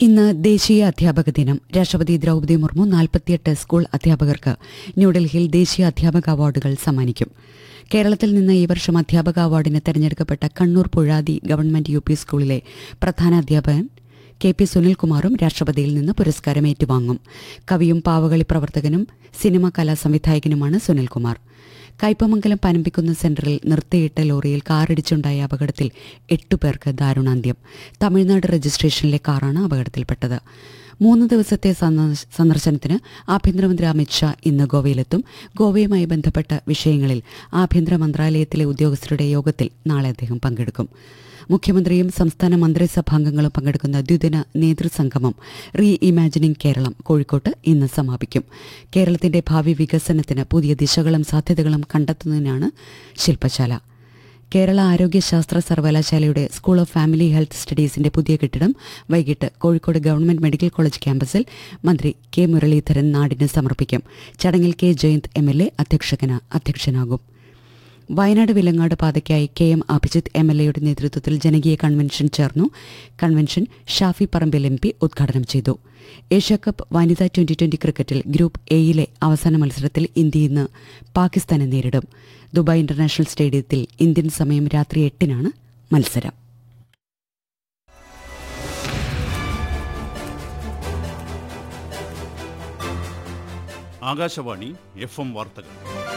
ഇന്ന് ദേശീയ അധ്യാപക ദിനം രാഷ്ട്രപതി ദ്രൗപദി മുർമു നാൽപ്പത്തിയെട്ട് സ്കൂൾ അധ്യാപകർക്ക് ന്യൂഡൽഹിയിൽ ദേശീയ അധ്യാപക അവാർഡുകൾ സമ്മാനിക്കും കേരളത്തിൽ നിന്ന് ഈ വർഷം അധ്യാപക അവാർഡിന് തെരഞ്ഞെടുക്കപ്പെട്ട Kannur Puzhathi government U P സ്കൂളിലെ പ്രധാന അധ്യാപകൻ കെ പി സുനിൽകുമാറും രാഷ്ട്രപതിയിൽ നിന്ന് പുരസ്കാരം ഏറ്റുവാങ്ങും കവിയും പാവകളി പ്രവർത്തകനും സിനിമാ കലാ സംവിധായകനുമാണ് സുനിൽകുമാർ കയ്പമംഗലം പനമ്പിക്കുന്ന് സെന്ററിൽ നിർത്തിയിട്ട ലോറിയിൽ കാറിടിച്ചുണ്ടായ അപകടത്തിൽ എട്ടു പേർക്ക് ദാരുണാന്ത്യം തമിഴ്നാട് രജിസ്ട്രേഷനിലെ കാറാണ് അപകടത്തിൽപ്പെട്ടത് മൂന്ന് ദിവസത്തെ സന്ദർശ- സന്ദർശനത്തിന് ആഭ്യന്തരമന്ത്രി അമിത്ഷാ ഇന്ന് ഗോവയിലെത്തും ഗോവയുമായി ബന്ധപ്പെട്ട വിഷയങ്ങളിൽ ആഭ്യന്തര മന്ത്രാലയത്തിലെ ഉദ്യോഗസ്ഥരുടെ യോഗത്തിൽ നാളെ അദ്ദേഹം പങ്കെടുക്കും മുഖ്യമന്ത്രിയും സംസ്ഥാന മന്ത്രിസഭാംഗങ്ങളും പങ്കെടുക്കുന്ന ദ്വിദിന നേതൃസംഗമം റീ ഇമാജിനിംഗ് കേരളം കോഴിക്കോട്ട് ഇന്ന് സമാപിക്കും കേരളത്തിന്റെ ഭാവി വികസനത്തിന് പുതിയ ദിശകളും സാധ്യതകളും കണ്ടെത്തുന്നതിനാണ് ശില്പശാല കേരള ആരോഗ്യശാസ്ത്ര സർവകലാശാലയുടെ സ്കൂൾ ഓഫ് ഫാമിലി ഹെൽത്ത് സ്റ്റഡീസിന്റെ പുതിയ കെട്ടിടം വൈകിട്ട് കോഴിക്കോട് ഗവൺമെന്റ് മെഡിക്കൽ കോളേജ് ക്യാമ്പസിൽ മന്ത്രി കെ മുരളീധരൻ നാടിന് സമർപ്പിക്കും ചടങ്ങിൽ K Jayanth M L A അധ്യക്ഷകന അധ്യക്ഷനാകും വയനാട് വിലങ്ങാട് പാതയ്ക്കായി K M Abhijith M L എയുടെ നേതൃത്വത്തിൽ ജനകീയ കൺവെൻഷൻ ചേർന്നു convention Shafi Parambil M P ഉദ്ഘാടനം ചെയ്തു ഏഷ്യാകപ്പ് വനിതാ ട്വന്റി ട്വന്റി ക്രിക്കറ്റിൽ ഗ്രൂപ്പ് എയിലെ അവസാന മത്സരത്തിൽ ഇന്ത്യ ഇന്ന് പാകിസ്ഥാനെ നേരിടും ദുബായ് ഇന്റർനാഷണൽ സ്റ്റേഡിയത്തിൽ ഇന്ത്യൻ സമയം രാത്രി എട്ടിനാണ് മത്സരം ആകാശവാണി എഫ് എം വാർത്തകൾ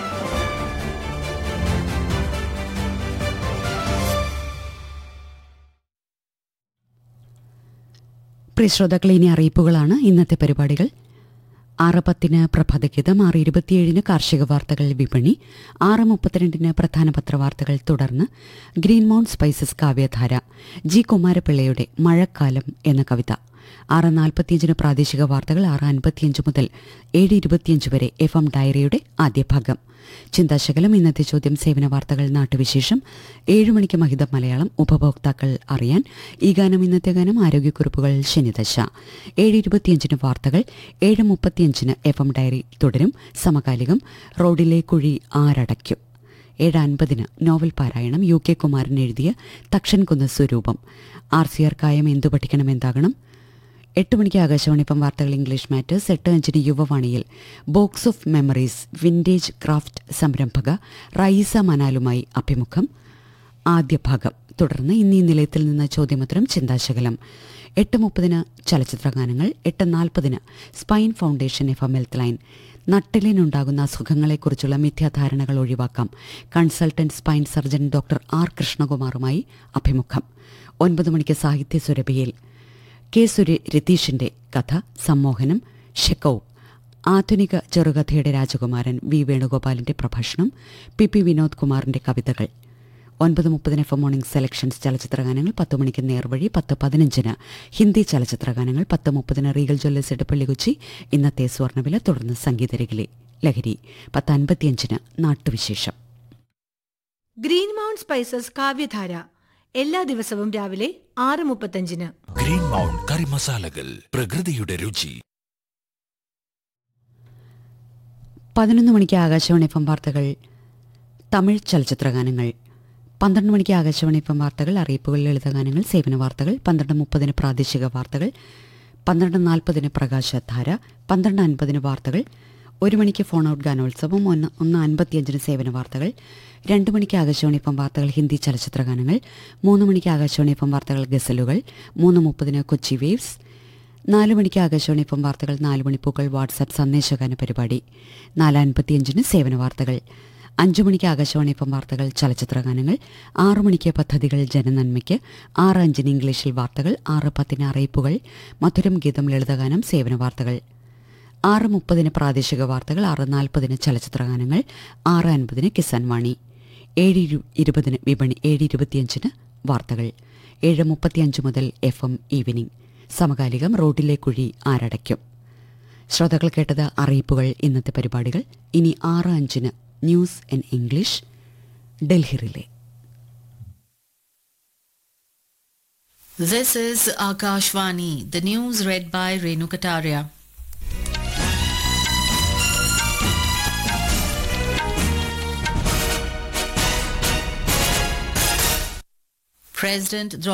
പ്രിയ ശ്രോതാക്കളെ ഇനി അറിയിപ്പുകളാണ് ഇന്നത്തെ പരിപാടികൾ ആറ് പത്തിന് പ്രഭാതഗീതം ആറ് ഇരുപത്തിയേഴിന് കാർഷിക വാർത്തകൾ വിപണി ആറ് മുപ്പത്തിരണ്ടിന് പ്രധാന പത്രവാർത്തകൾ തുടർന്ന് green mount spices Kavyadhara G കുമാരപിള്ളയുടെ മഴക്കാലം എന്ന കവിത ആറ് നാൽപ്പത്തിയഞ്ചിന് പ്രാദേശിക വാർത്തകൾ ആറ് അൻപത്തിയഞ്ച് മുതൽ ഏഴ് ഇരുപത്തിയഞ്ച് വരെ എഫ് എം ഡയറിയുടെ ആദ്യ ഭാഗം ചിന്താശകലം ഇന്നത്തെ ചോദ്യം സേവന വാർത്തകൾ നാട്ടുവിശേഷം ഏഴ് മണിക്ക് മഹിതം മലയാളം ഉപഭോക്താക്കൾ അറിയാൻ ഈ ഗാനം ഇന്നത്തെ ഗാനം ആരോഗ്യക്കുറിപ്പുകൾ ശനിദശ ഏഴ് ഇരുപത്തിയഞ്ചിന് വാർത്തകൾ ഏഴ് മുപ്പത്തിയഞ്ചിന് എഫ് എം ഡയറി തുടരും സമകാലികം റോഡിലെ കുഴി ആരടയ്ക്കും ഏഴ് അൻപതിന് നോവൽ പാരായണം യു കെ കുമാരൻ എഴുതിയ തക്ഷൻകുന്ന് സ്വരൂപം ആർ സി ആർ കായം എന്തു പഠിക്കണം എന്താകണം എട്ട് മണിക്ക് ആകാശവാണി ഇപ്പം വാർത്തകൾ ഇംഗ്ലീഷ് മാറ്റേഴ്സ് എട്ട് അഞ്ചിന് യുവവാണിയിൽ box of memories vintage craft സംരംഭക റൈസ മനാലുമായി അഭിമുഖം ആദ്യ ഭാഗം തുടർന്ന് ഇന്നീ നിലയത്തിൽ നിന്ന് ചോദ്യോത്തരം ചിന്താശകലം എട്ട് മുപ്പതിന് ചലച്ചിത്രഗാനങ്ങൾ എട്ട് നാൽപ്പതിന് spine foundation F M health line നട്ടിലിനുണ്ടാകുന്ന അസുഖങ്ങളെക്കുറിച്ചുള്ള മിഥ്യാധാരണകൾ ഒഴിവാക്കാം consultant spine surgeon doctor R കൃഷ്ണകുമാറുമായി അഭിമുഖം ഒൻപത് മണിക്ക് സാഹിത്യ സുരഭിയിൽ കെ സുരി രതീഷിന്റെ കഥ സമ്മോഹനം ഷെക്കൌ ആധുനിക ചെറുകഥയുടെ രാജകുമാരൻ വി വേണുഗോപാലിന്റെ പ്രഭാഷണം പി പി വിനോദ് കുമാറിന്റെ കവിതകൾ ഒൻപത് മുപ്പതിന് എഫ് മോർണിംഗ് സെലക്ഷൻസ് ചലച്ചിത്രഗാനങ്ങൾ പത്ത് മണിക്ക് നേർവഴി പത്ത് പതിനഞ്ചിന് ഹിന്ദി ചലച്ചിത്രഗാനങ്ങൾ പത്ത് മുപ്പതിന് റീഗൽ ജ്വല്ലേഴ്സ് ഇടപ്പള്ളി കൊച്ചി ഇന്നത്തെ സ്വർണ്ണവില തുടർന്ന് സംഗീതരകിലെ ലഹരി പത്ത് അൻപത്തിയഞ്ചിന് നാട്ടുവിശേഷം ഗ്രീൻ മൗണ്ട് സ്പൈസസ് കാവ്യധാര എല്ലാ ദിവസവും രാവിലെ ആറ് മുപ്പത്തഞ്ചിന് ഗ്രീൻ മൗണ്ട് കറി മസാലകൾ പ്രകൃതിയുടെ രുചി പതിനൊന്ന് മണിക്ക് ആകാശവാണി എഫ് എം വാർത്തകൾ തമിഴ് ചലച്ചിത്രഗാനങ്ങൾ പന്ത്രണ്ട് മണിക്ക് ആകാശവാണി എഫ് എം വാർത്തകൾ അറിയിപ്പുകൾ ലളിതഗാനങ്ങൾ സേവന വാർത്തകൾ പന്ത്രണ്ട് മുപ്പതിന് പ്രാദേശിക വാർത്തകൾ പന്ത്രണ്ട് നാൽപ്പതിന് പ്രകാശധാര പന്ത്രണ്ട് അൻപതിന് വാർത്തകൾ ഒരു മണിക്ക് ഫോൺ ഔട്ട് ഗാനോത്സവം ഒന്ന് ഒന്ന് അൻപത്തിയഞ്ചിന് സേവന വാർത്തകൾ രണ്ട് മണിക്ക് ആകാശവാണി എഫ് എം വാർത്തകൾ ഹിന്ദി ചലച്ചിത്രഗാനങ്ങൾ മൂന്ന് മണിക്ക് ആകാശവാണി എഫ് എം വാർത്തകൾ ഗസലുകൾ മൂന്ന് മുപ്പതിന് കൊച്ചി വേവ്സ് നാല് മണിക്ക് ആകാശവാണി ഇപ്പം വാർത്തകൾ നാല് മണിപ്പൂക്കൾ വാട്സാപ്പ് സന്ദേശഗാന പരിപാടി നാല് അൻപത്തിയഞ്ചിന് സേവന വാർത്തകൾ അഞ്ചു മണിക്ക് ആകാശവാണി ഇപ്പം വാർത്തകൾ ചലച്ചിത്രഗാനങ്ങൾ ആറു മണിക്ക് പദ്ധതികൾ ജനനന്മയ്ക്ക് ആറ് അഞ്ചിന് ഇംഗ്ലീഷിൽ വാർത്തകൾ ആറ് പത്തിന് അറിയിപ്പുകൾ മധുരം ഗീതം ലളിതഗാനം സേവന വാർത്തകൾ ആറ് മുപ്പതിന് പ്രാദേശിക വാർത്തകൾ ആറ് നാൽപ്പതിന് ചലച്ചിത്രഗാനങ്ങൾ ആറ് അൻപതിന് കിസാൻ വാണി ഏഴ് ഇരു- ഇരുപതിന് വിപണി ഏഴ് ഇരുപത്തിയഞ്ചിന് വാർത്തകൾ ഏഴ് മുപ്പത്തിയഞ്ച് മുതൽ എഫ് എം ഈവനിംഗ് സമകാലികം റോഡിലെ കുഴി ആരടയ്ക്കും ശ്രോതാക്കൾ കേട്ടത് അറിയിപ്പുകൾ ഇന്നത്തെ പരിപാടികൾ ഇനി ആറ് അഞ്ചിന് news in English Delhi relay This is Akashvani, the news read by Renu Kataria. President